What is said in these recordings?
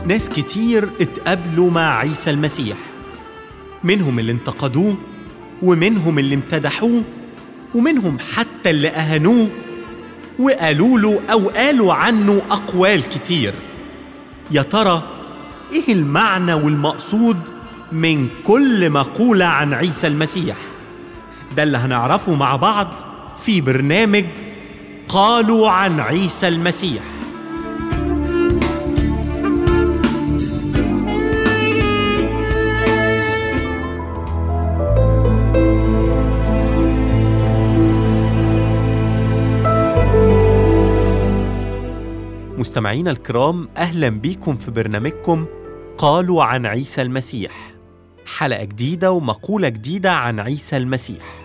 ناس كتير اتقابلوا مع عيسى المسيح منهم اللي انتقدوه ومنهم اللي امتدحوه ومنهم حتى اللي أهانوه وقالوا له أو قالوا عنه أقوال كتير يا ترى إيه المعنى والمقصود من كل مقولة عن عيسى المسيح ده اللي هنعرفه مع بعض في برنامج قالوا عن عيسى المسيح مستمعينا الكرام اهلا بيكم في برنامجكم قالوا عن عيسى المسيح حلقه جديده ومقوله جديده عن عيسى المسيح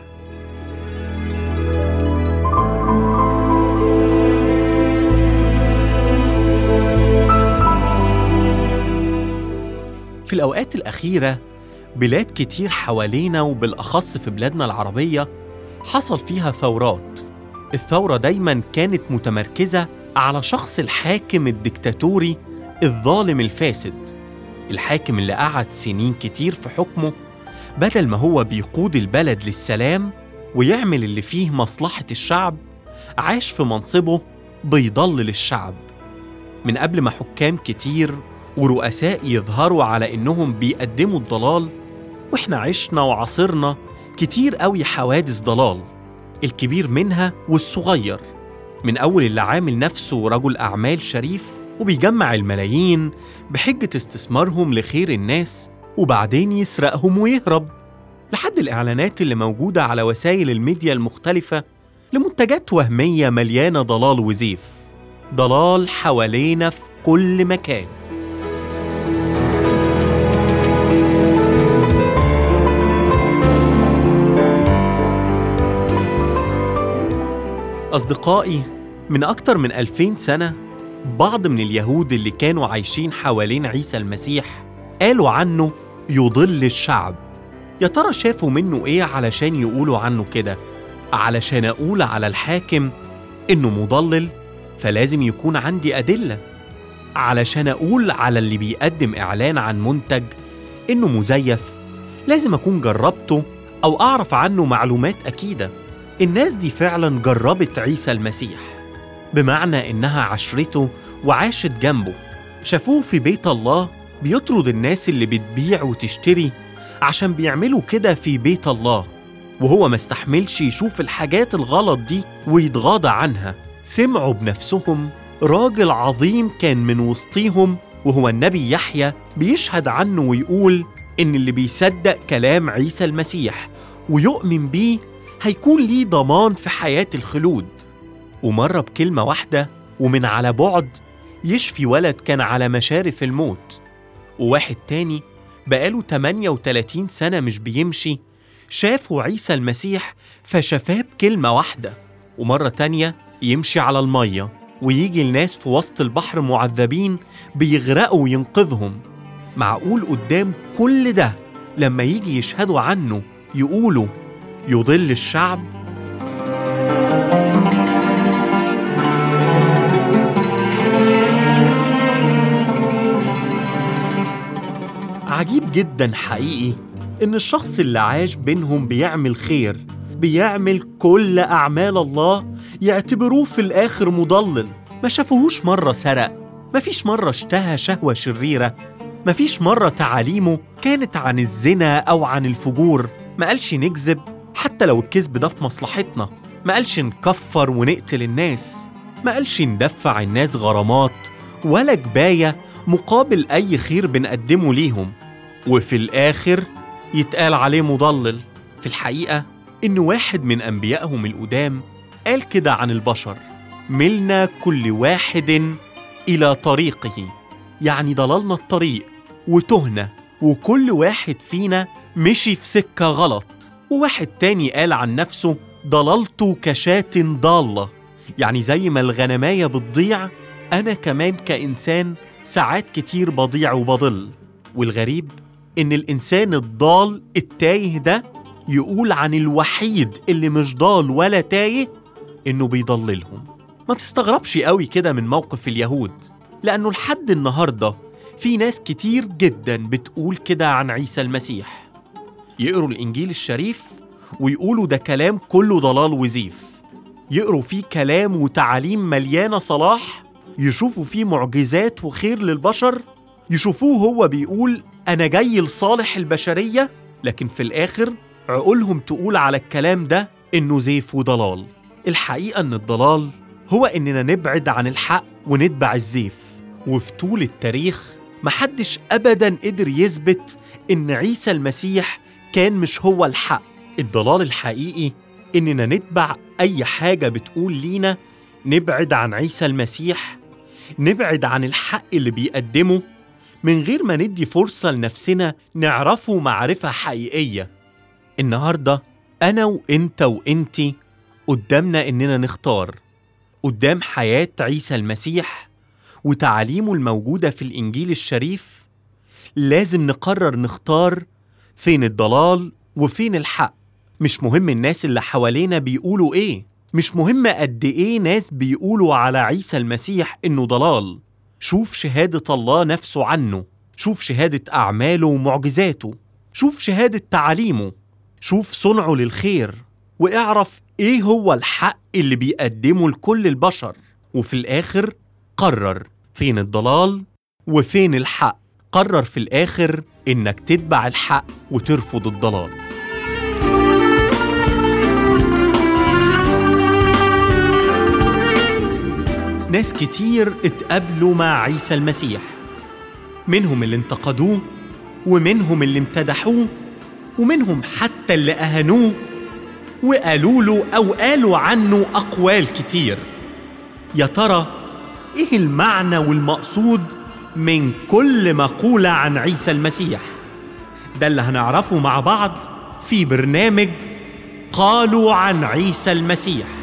في الاوقات الاخيره بلاد كتير حوالينا وبالاخص في بلادنا العربيه حصل فيها ثورات الثوره دايما كانت متمركزه على شخص الحاكم الدكتاتوري الظالم الفاسد الحاكم اللي قعد سنين كتير في حكمه بدل ما هو بيقود البلد للسلام ويعمل اللي فيه مصلحة الشعب عاش في منصبه بيضلل الشعب من قبل ما حكام كتير ورؤساء يظهروا على إنهم بيقدموا الضلال وإحنا عشنا وعاصرنا كتير قوي حوادث ضلال الكبير منها والصغير من أول اللي عامل نفسه رجل أعمال شريف وبيجمع الملايين بحجة استثمارهم لخير الناس وبعدين يسرقهم ويهرب لحد الإعلانات اللي موجودة على وسائل الميديا المختلفة لمنتجات وهمية مليانة ضلال وزيف ضلال حوالينا في كل مكان أصدقائي من أكتر من ألفين سنة بعض من اليهود اللي كانوا عايشين حوالين عيسى المسيح قالوا عنه يضل الشعب يا ترى شافوا منه إيه علشان يقولوا عنه كده علشان أقول على الحاكم إنه مضلل فلازم يكون عندي أدلة علشان أقول على اللي بيقدم إعلان عن منتج إنه مزيف لازم أكون جربته أو أعرف عنه معلومات أكيدة الناس دي فعلا جربت عيسى المسيح بمعنى إنها عشرته وعاشت جنبه شافوه في بيت الله بيطرد الناس اللي بتبيع وتشتري عشان بيعملوا كده في بيت الله وهو ما استحملش يشوف الحاجات الغلط دي ويتغاضى عنها سمعوا بنفسهم راجل عظيم كان من وسطيهم وهو النبي يحيى بيشهد عنه ويقول إن اللي بيصدق كلام عيسى المسيح ويؤمن بيه هيكون ليه ضمان في حياة الخلود ومرة بكلمة واحدة ومن على بعد يشفي ولد كان على مشارف الموت وواحد تاني بقاله 38 سنة مش بيمشي شافوا عيسى المسيح فشفاه بكلمة واحدة ومرة تانية يمشي على المية ويجي الناس في وسط البحر معذبين بيغرقوا وينقذهم معقول قدام كل ده لما يجي يشهدوا عنه يقولوا يضل الشعب عجيب جدا حقيقي إن الشخص اللي عاش بينهم بيعمل خير بيعمل كل أعمال الله يعتبروه في الآخر مضلل ما شافوهوش مرة سرق مفيش مرة اشتهى شهوة شريرة مفيش مرة تعاليمه كانت عن الزنا أو عن الفجور ما قالش نكذب حتى لو الكذب ده في مصلحتنا ما قالش نكفر ونقتل الناس ما قالش ندفع الناس غرامات ولا جباية مقابل أي خير بنقدمه ليهم وفي الآخر يتقال عليه مضلل في الحقيقة إن واحد من أنبيائهم القدام قال كده عن البشر ملنا كل واحد إلى طريقه يعني ضللنا الطريق وتهنا وكل واحد فينا مشي في سكة غلط وواحد تاني قال عن نفسه ضللت كشاة ضالة يعني زي ما الغنماية بتضيع أنا كمان كإنسان ساعات كتير بضيع وبضل والغريب إن الإنسان الضال التايه ده يقول عن الوحيد اللي مش ضال ولا تايه إنه بيضللهم ما تستغربش قوي كده من موقف اليهود لأنه لحد النهاردة في ناس كتير جدا بتقول كده عن عيسى المسيح يقروا الإنجيل الشريف ويقولوا ده كلام كله ضلال وزيف يقروا فيه كلام وتعاليم مليانة صلاح يشوفوا فيه معجزات وخير للبشر يشوفوه هو بيقول أنا جاي لصالح البشرية لكن في الآخر عقولهم تقول على الكلام ده إنه زيف وضلال الحقيقة إن الضلال هو إننا نبعد عن الحق ونتبع الزيف وفي طول التاريخ محدش أبدا قدر يثبت إن عيسى المسيح كان مش هو الحق الضلال الحقيقي إننا نتبع أي حاجة بتقول لينا نبعد عن عيسى المسيح نبعد عن الحق اللي بيقدمه من غير ما ندي فرصة لنفسنا نعرفه معرفة حقيقية النهاردة أنا وإنت وإنتي قدامنا إننا نختار قدام حياة عيسى المسيح وتعاليمه الموجودة في الإنجيل الشريف لازم نقرر نختار فين الضلال وفين الحق مش مهم الناس اللي حوالينا بيقولوا إيه مش مهم قد إيه ناس بيقولوا على عيسى المسيح إنه ضلال شوف شهادة الله نفسه عنه شوف شهادة أعماله ومعجزاته شوف شهادة تعاليمه شوف صنعه للخير واعرف إيه هو الحق اللي بيقدمه لكل البشر وفي الآخر قرر فين الضلال وفين الحق قرر في الآخر إنك تتبع الحق وترفض الضلال ناس كتير اتقابلوا مع عيسى المسيح منهم اللي انتقدوه ومنهم اللي امتدحوه ومنهم حتى اللي أهانوه وقالوا له أو قالوا عنه أقوال كتير يا ترى إيه المعنى والمقصود من كل مقولة عن عيسى المسيح ده اللي هنعرفه مع بعض في برنامج قالوا عن عيسى المسيح